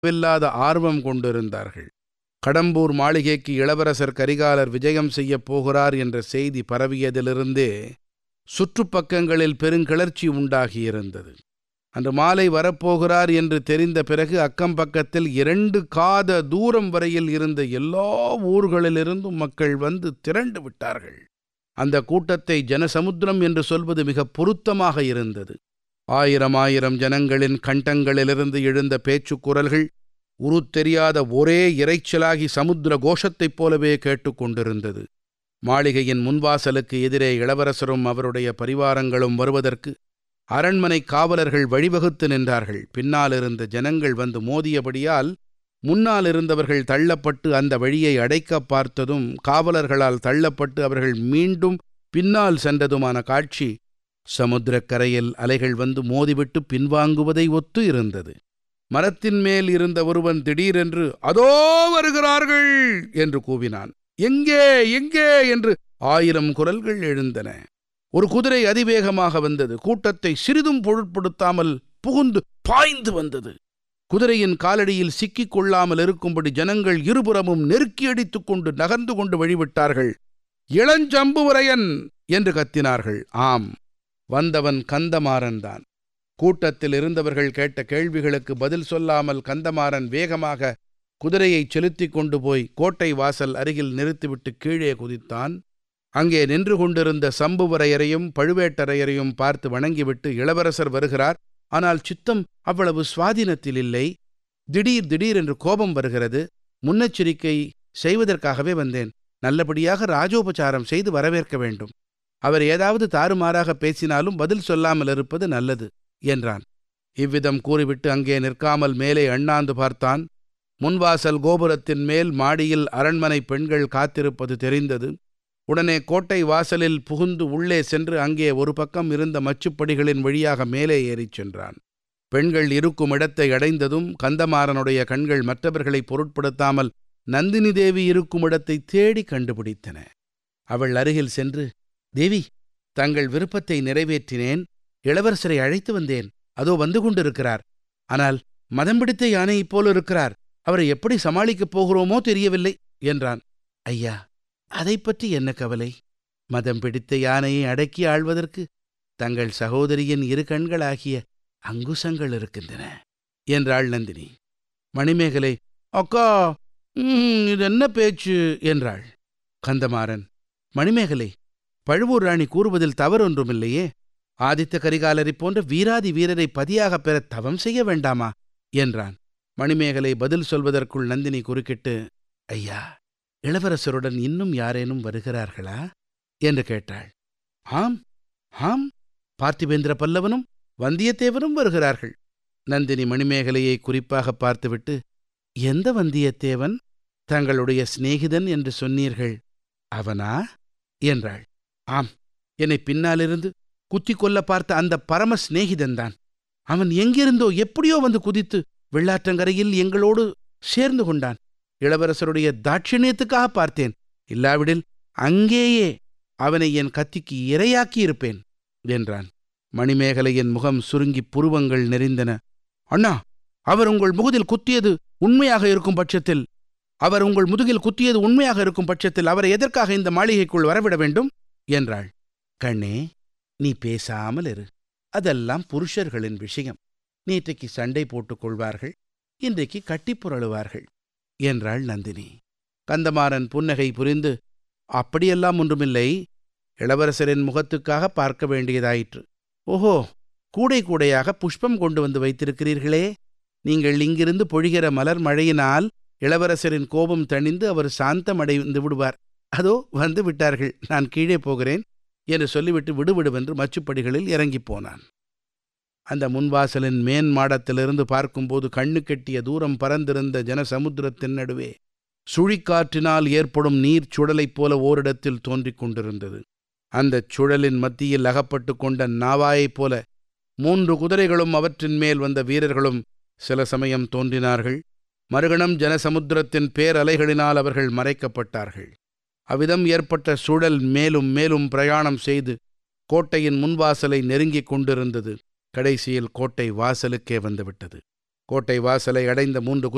அளவில்லாத ஆர்வம் கொண்டிருந்தார்கள் கடம்பூர் மாளிகைக்கு இளவரசர் கரிகாலர் விஜயம் செய்யப் போகிறார் என்ற செய்தி பரவியதிலிருந்தே சுற்றுப்பக்கங்களில் பெருங்கிளர்ச்சி உண்டாகியிருந்தது அன்று மாலை வரப்போகிறார் என்று தெரிந்த பிறகு அக்கம் பக்கத்தில் இரண்டு காத தூரம் வரையில் இருந்த எல்லா ஊர்களிலிருந்தும் மக்கள் வந்து திரண்டு விட்டார்கள் அந்த கூட்டத்தை ஜனசமுத்திரம் என்று சொல்வது மிக பொருத்தமாக இருந்தது ஆயிரம் ஆயிரம் ஜனங்களின் கண்டங்களிலிருந்து எழுந்த பேச்சுக் குரல்கள் உருத்தெரியாத ஒரே இரைச்சலாகி சமுத்திர கோஷத்தைப் போலவே கேட்டுக்கொண்டிருந்தது மாளிகையின் முன்வாசலுக்கு எதிரே இளவரசரும் அவருடைய பரிவாரங்களும் வருவதற்கு அரண்மனை காவலர்கள் வழிவகுத்து நின்றார்கள் பின்னாலிருந்த ஜனங்கள் வந்து மோதியபடியால் முன்னால் இருந்தவர்கள் தள்ளப்பட்டு அந்த வழியை அடைக்க பார்த்ததும் காவலர்களால் தள்ளப்பட்டு அவர்கள் மீண்டும் பின்னால் சென்றதுமான காட்சி சமுத்திரக்கரையில் அலைகள் வந்து மோதிவிட்டு பின்வாங்குவதை ஒத்து இருந்தது மரத்தின் மேல் இருந்த ஒருவன் திடீரென்று அதோ வருகிறார்கள் என்று கூவினான் எங்கே எங்கே என்று ஆயிரம் குரல்கள் எழுந்தன ஒரு குதிரை அதிவேகமாக வந்தது கூட்டத்தை சிறிதும் பொருட்படுத்தாமல் புகுந்து பாய்ந்து வந்தது குதிரையின் காலடியில் சிக்கிக் கொள்ளாமல் இருக்கும்படி ஜனங்கள் இருபுறமும் நெருக்கி அடித்துக் கொண்டு நகர்ந்து கொண்டு வழிவிட்டார்கள் இளஞ்சம்புவரையன் என்று கத்தினார்கள் ஆம் வந்தவன் கந்தமாறன்தான் கூட்டத்தில் இருந்தவர்கள் கேட்ட கேள்விகளுக்கு பதில் சொல்லாமல் கந்தமாறன் வேகமாக குதிரையைச் செலுத்திக் கொண்டு போய் கோட்டை வாசல் அருகில் நிறுத்திவிட்டு கீழே குதித்தான் அங்கே நின்று கொண்டிருந்த சம்புவரையரையும் பழுவேட்டரையரையும் பார்த்து வணங்கிவிட்டு இளவரசர் வருகிறார் ஆனால் சித்தம் அவ்வளவு சுவாதீனத்தில் இல்லை திடீர் திடீர் என்று கோபம் வருகிறது முன்னெச்சரிக்கை செய்வதற்காகவே வந்தேன் நல்லபடியாக ராஜோபசாரம் செய்து வரவேற்க வேண்டும் அவர் ஏதாவது தாறுமாறாக பேசினாலும் பதில் சொல்லாமல் இருப்பது நல்லது என்றான் இவ்விதம் கூறிவிட்டு அங்கே நிற்காமல் மேலே அண்ணாந்து பார்த்தான் முன்வாசல் கோபுரத்தின் மேல் மாடியில் அரண்மனை பெண்கள் காத்திருப்பது தெரிந்தது உடனே கோட்டை வாசலில் புகுந்து உள்ளே சென்று அங்கே ஒரு பக்கம் இருந்த மச்சுப்படிகளின் வழியாக மேலே ஏறிச் சென்றான் பெண்கள் இருக்கும் இடத்தை அடைந்ததும் கந்தமாறனுடைய கண்கள் மற்றவர்களை பொருட்படுத்தாமல் நந்தினி தேவி இருக்கும் இடத்தை தேடி கண்டுபிடித்தன அவள் அருகில் சென்று தேவி தங்கள் விருப்பத்தை நிறைவேற்றினேன் இளவரசரை அழைத்து வந்தேன் அதோ வந்து கொண்டிருக்கிறார் ஆனால் மதம் பிடித்த யானையைப் போல இருக்கிறார் அவரை எப்படி சமாளிக்கப் போகிறோமோ தெரியவில்லை என்றான் ஐயா அதை பற்றி என்ன கவலை மதம் பிடித்த யானையை அடக்கி ஆள்வதற்கு தங்கள் சகோதரியின் இரு கண்களாகிய அங்குசங்கள் இருக்கின்றன என்றாள் நந்தினி மணிமேகலை அக்கா ம், இது என்ன பேச்சு என்றாள் கந்தமாறன் மணிமேகலை பழுவூர் ராணி கூறுவதில் தவறொன்றுமில்லையே ஆதித்த கரிகாலரைப் போன்ற வீராதி வீரரை பதியாகப் பெற தவம் செய்ய வேண்டாமா என்றான் மணிமேகலை பதில் சொல்வதற்குள் நந்தினி குறுக்கிட்டு ஐயா இளவரசருடன் இன்னும் யாரேனும் வருகிறார்களா என்று கேட்டாள் ஆம் ஆம் பார்த்திபேந்திர பல்லவனும் வந்தியத்தேவனும் வருகிறார்கள் நந்தினி மணிமேகலையை குறிப்பாக பார்த்துவிட்டு எந்த வந்தியத்தேவன் தங்களுடைய சிநேகிதன் என்று சொன்னீர்கள் அவனா என்றாள் ஆம் என்னை பின்னாலிருந்து குத்திக் கொல்ல பார்த்த அந்த பரம சிநேகிதன்தான் அவன் எங்கிருந்தோ எப்படியோ வந்து குதித்து வெள்ளாற்றங்கரையில் எங்களோடு சேர்ந்து கொண்டான் இளவரசருடைய தாட்சிணியத்துக்காக பார்த்தேன் இல்லாவிடில் அங்கேயே அவனை என் கத்திக்கு இரையாக்கி இருப்பேன் என்றான் மணிமேகலையின் முகம் சுருங்கி புருவங்கள் நெறிந்தன அண்ணா அவர் உங்கள் முகத்தில் குத்தியது உண்மையாக இருக்கும் பட்சத்தில் அவர் உங்கள் முதுகில் குத்தியது உண்மையாக இருக்கும் பட்சத்தில் அவரை எதற்காக இந்த மாளிகைக்குள் வரவிட வேண்டும் என்றாள் கண்ணே நீ பேசாமல் இரு அதெல்லாம் புருஷர்களின் விஷயம் நேற்றைக்கு சண்டை போட்டுக் கொள்வார்கள் இன்றைக்கு கட்டிப் புரளுவார்கள் என்றாள் நந்தினி கந்தமாறன் புன்னகை புரிந்து அப்படியெல்லாம் ஒன்றுமில்லை இளவரசரின் முகத்துக்காக பார்க்க வேண்டியதாயிற்று ஓஹோ கூடை கூடையாக புஷ்பம் கொண்டு வந்து வைத்திருக்கிறீர்களே நீங்கள் இங்கிருந்து பொழிகிற மலர் மழையினால் இளவரசரின் கோபம் தணிந்து அவர் சாந்தமடைந்து விடுவார் அதோ வந்து விட்டார்கள் நான் கீழே போகிறேன் என்று சொல்லிவிட்டு விடுவிடுவென்று மச்சுப்படிகளில் இறங்கிப் போனான் அந்த முன்வாசலின் மேன் மாடத்திலிருந்து பார்க்கும்போது கண்ணு கெட்டிய தூரம் பறந்திருந்த ஜனசமுத்திரத்தின் நடுவே சுழிக்காற்றினால் ஏற்படும் நீர்ச் சுழலைப் போல ஓரிடத்தில் தோன்றிக் கொண்டிருந்தது அந்தச் சுழலின் மத்தியில் அகப்பட்டு கொண்ட நாவாயைப் போல மூன்று குதிரைகளும் அவற்றின் மேல் வந்த வீரர்களும் சில சமயம் தோன்றினார்கள் மறுகணம் ஜனசமுத்திரத்தின் பேரலைகளினால் அவர்கள் மறைக்கப்பட்டார்கள் அவ்விதம் ஏற்பட்ட சுழல் மேலும் மேலும் பிரயாணம் செய்து கோட்டையின் முன்வாசலை நெருங்கிக் கொண்டிருந்தது கடைசியில் கோட்டை வாசலுக்கே வந்துவிட்டது கோட்டை வாசலை அடைந்த மூன்று